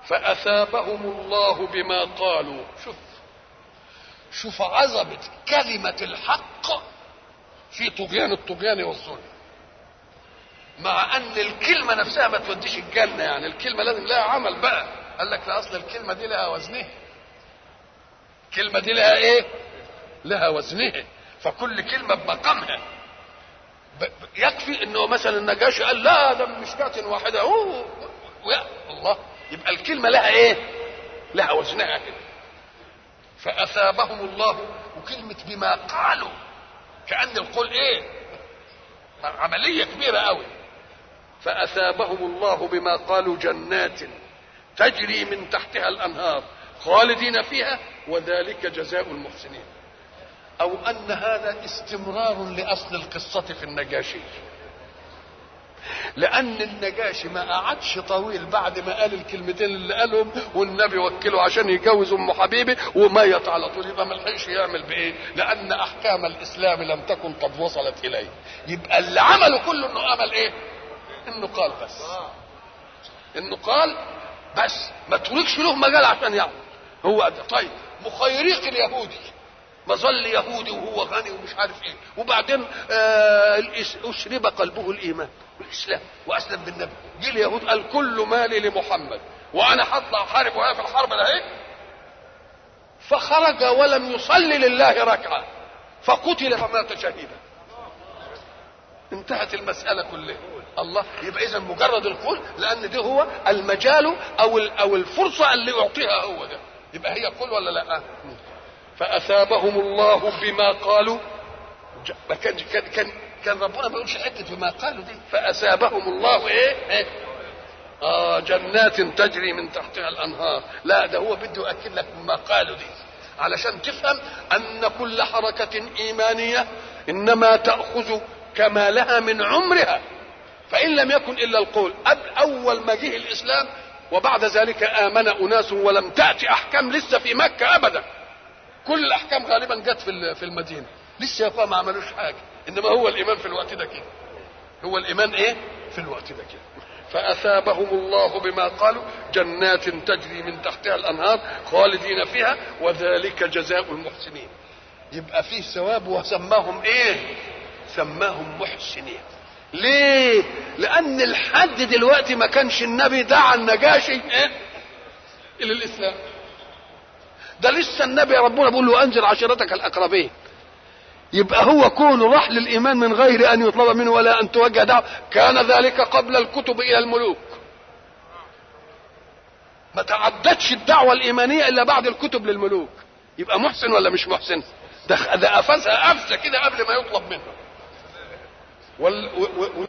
فأثابهم الله بما قالوا شوف شوف عظمة كلمة الحق في طغيان الطغيان والظلم مع ان الكلمه نفسها ما توديش الجنه يعني الكلمه لازم لها عمل بقى قال لك لا اصل الكلمه دي لها وزنها الكلمه دي لها ايه لها وزنها فكل كلمه بمقامها ب- ب- يكفي انه مثلا النجاشي قال لا ده من مشكاة واحده أوه. ويا الله يبقى الكلمه لها ايه لها وزنها كده فاثابهم الله وكلمه بما قالوا كان القول ايه عمليه كبيره قوي فاثابهم الله بما قالوا جنات تجري من تحتها الانهار خالدين فيها وذلك جزاء المحسنين او ان هذا استمرار لاصل القصه في النجاشي لان النجاشي ما قعدش طويل بعد ما قال الكلمتين اللي قالهم والنبي وكله عشان يجوز ام حبيبي وميت على طول يبقى ما لحقش يعمل بايه لان احكام الاسلام لم تكن قد وصلت اليه يبقى اللي عمله كله انه عمل ايه انه قال بس انه قال بس ما تركش له مجال عشان يعمل هو ده. طيب مخيريق اليهودي مظل يهودي وهو غني ومش عارف ايه وبعدين آه الإس- اشرب قلبه الايمان والاسلام واسلم بالنبي جه اليهود قال كل مالي لمحمد وانا هطلع احارب وهي في الحرب ده ايه فخرج ولم يصلي لله ركعه فقتل فمات شهيدا انتهت المسألة كلها الله يبقى إذا مجرد القول لأن ده هو المجال أو ال- أو الفرصة اللي يعطيها هو ده يبقى هي قول ولا لا؟ فأثابهم الله بما قالوا ج- ما كان كان كان كان ربنا ما يقولش حتة بما قالوا دي فأثابهم الله إيه؟ إيه؟ آه جنات تجري من تحتها الأنهار لا ده هو بده يؤكد لك بما قالوا دي علشان تفهم أن كل حركة إيمانية إنما تأخذ كمالها من عمرها فإن لم يكن إلا القول قبل أول ما جه الإسلام وبعد ذلك آمن أناس ولم تأتي أحكام لسه في مكة أبدا كل الأحكام غالبا جت في ال- في المدينة لسه يا أخوة ما عملوش حاجة إنما هو الإيمان في الوقت ده كده هو الإيمان إيه في الوقت ده كده فأثابهم الله بما قالوا جنات تجري من تحتها الأنهار خالدين فيها وذلك جزاء المحسنين يبقى فيه ثواب وسماهم ايه سماهم محسنين ليه لان لحد دلوقتي ما كانش النبي دعا النجاشي ايه الى الاسلام ده لسه النبي ربنا بيقول له انذر عشيرتك الاقربين يبقى هو كونه راح للايمان من غير ان يطلب منه ولا ان توجه دعوه كان ذلك قبل الكتب الى الملوك ما تعدتش الدعوه الايمانيه الا بعد الكتب للملوك يبقى محسن ولا مش محسن ده ده قفزها قفزه كده قبل ما يطلب منه وال... و... و...